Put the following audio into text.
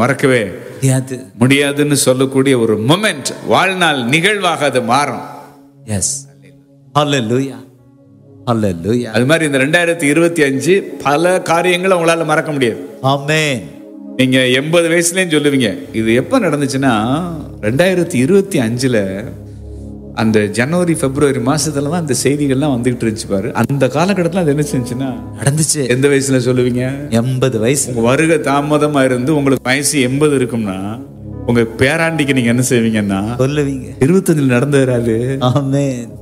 மறக்கவே முடியாது முடியாதுன்னு சொல்லக்கூடிய ஒரு மொமெண்ட் வாழ்நாள் நிகழ்வாக அது மாறும் எஸ் ஹalleluya ஹalleluya அது மாதிரி இந்த ரெண்டாயிரத்தி இருபத்தி அஞ்சு பல காரியங்களை உங்களால மறக்க முடியாது ஆமென் நீங்க எண்பது வயசுலயும் சொல்லுவீங்க இது எப்ப நடந்துச்சுன்னா ரெண்டாயிரத்தி இருபத்தி அஞ்சுல அந்த ஜனவரி பிப்ரவரி மாசத்துல தான் அந்த செய்திகள்லாம் வந்துகிட்டு இருந்துச்சு பாரு அந்த காலகட்டத்தில் அது என்ன செஞ்சுன்னா நடந்துச்சு எந்த வயசுல சொல்லுவீங்க எண்பது வயசு உங்க வருகை தாமதமா இருந்து உங்களுக்கு வயசு எண்பது இருக்கும்னா உங்க பேராண்டிக்கு நீங்க என்ன செய்வீங்கன்னா சொல்லுவீங்க இருபத்தஞ்சுல நடந்து வராது ஆமென்